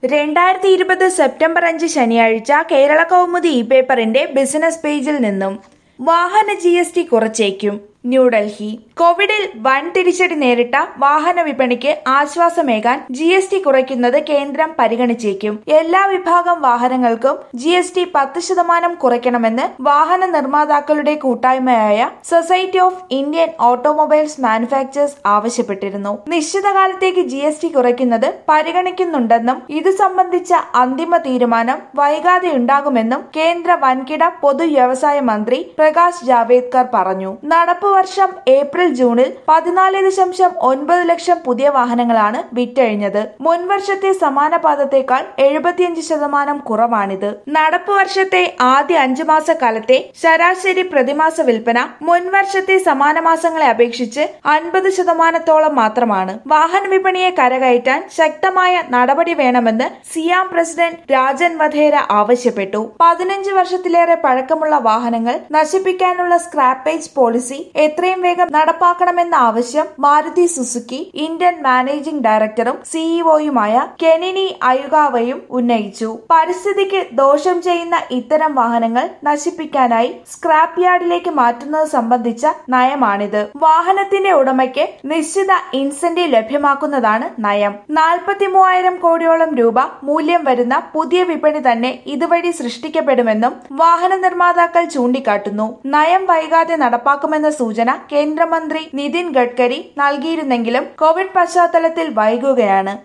രണ്ടായിരത്തി ഇരുപത് സെപ്റ്റംബർ അഞ്ച് ശനിയാഴ്ച കേരള കൗമുദി ഇ പേപ്പറിന്റെ ബിസിനസ് പേജിൽ നിന്നും വാഹന ജി എസ് ടി കുറച്ചേക്കും ന്യൂഡൽഹി കോവിഡിൽ വൻ തിരിച്ചടി നേരിട്ട വാഹന വിപണിക്ക് ആശ്വാസമേകാൻ ജി എസ് ടി കുറയ്ക്കുന്നത് കേന്ദ്രം പരിഗണിച്ചേക്കും എല്ലാ വിഭാഗം വാഹനങ്ങൾക്കും ജി എസ് ടി പത്ത് ശതമാനം കുറയ്ക്കണമെന്ന് വാഹന നിർമ്മാതാക്കളുടെ കൂട്ടായ്മയായ society of Indian automobiles manufacturers ആവശ്യപ്പെട്ടിരുന്നു നിശ്ചിത കാലത്തേക്ക് ജി എസ് ടി കുറയ്ക്കുന്നത് പരിഗണിക്കുന്നുണ്ടെന്നും ഇത് സംബന്ധിച്ച അന്തിമ തീരുമാനം വൈകാതെ ഉണ്ടാകുമെന്നും കേന്ദ്ര വൻകിട പൊതു വ്യവസായ മന്ത്രി പ്രകാശ് ജാവേദ്കർ പറഞ്ഞു നടപ്പ് വർഷം ഏപ്രിൽ ജൂണിൽ പതിനാല് ദശാംശം ഒൻപത് ലക്ഷം പുതിയ വാഹനങ്ങളാണ് വിറ്റഴിഞ്ഞത് മുൻവർഷത്തെ സമാന പാദത്തേക്കാൾ എഴുപത്തിയഞ്ച് ശതമാനം കുറവാണിത് നടപ്പ് വർഷത്തെ ആദ്യ അഞ്ചു മാസ കാലത്തെ ശരാശരി പ്രതിമാസ വിൽപ്പന മുൻവർഷത്തെ സമാന മാസങ്ങളെ അപേക്ഷിച്ച് അൻപത് ശതമാനത്തോളം മാത്രമാണ് വാഹന വിപണിയെ കരകയറ്റാൻ ശക്തമായ നടപടി വേണമെന്ന് സിയാം പ്രസിഡന്റ് രാജൻ വധേര ആവശ്യപ്പെട്ടു പതിനഞ്ച് വർഷത്തിലേറെ പഴക്കമുള്ള വാഹനങ്ങൾ നശിപ്പിക്കാനുള്ള സ്ക്രാപ്പേജ് പോളിസി എത്രയും വേഗം നടപ്പാക്കണമെന്ന ആവശ്യം മാരുതി സുസുക്കി ഇന്ത്യൻ മാനേജിംഗ് ഡയറക്ടറും സിഇഒയുമായ കെനിനി അയുഗാവയും ഉന്നയിച്ചു പരിസ്ഥിതിക്ക് ദോഷം ചെയ്യുന്ന ഇത്തരം വാഹനങ്ങൾ നശിപ്പിക്കാനായി സ്ക്രാപ്പ് യാർഡിലേക്ക് മാറ്റുന്നത് സംബന്ധിച്ച നയമാണിത് വാഹനത്തിന്റെ ഉടമയ്ക്ക് നിശ്ചിത ഇൻസെന്റീവ് ലഭ്യമാക്കുന്നതാണ് നയം നാൽപ്പത്തി മൂവായിരം കോടിയോളം രൂപ മൂല്യം വരുന്ന പുതിയ വിപണി തന്നെ ഇതുവഴി സൃഷ്ടിക്കപ്പെടുമെന്നും വാഹന നിർമ്മാതാക്കൾ ചൂണ്ടിക്കാട്ടുന്നു നയം വൈകാതെ നടപ്പാക്കുമെന്ന സൂചന കേന്ദ്രമന്ത്രി നിതിൻ ഗഡ്കരി നൽകിയിരുന്നെങ്കിലും കോവിഡ് പശ്ചാത്തലത്തിൽ വൈകുകയാണ്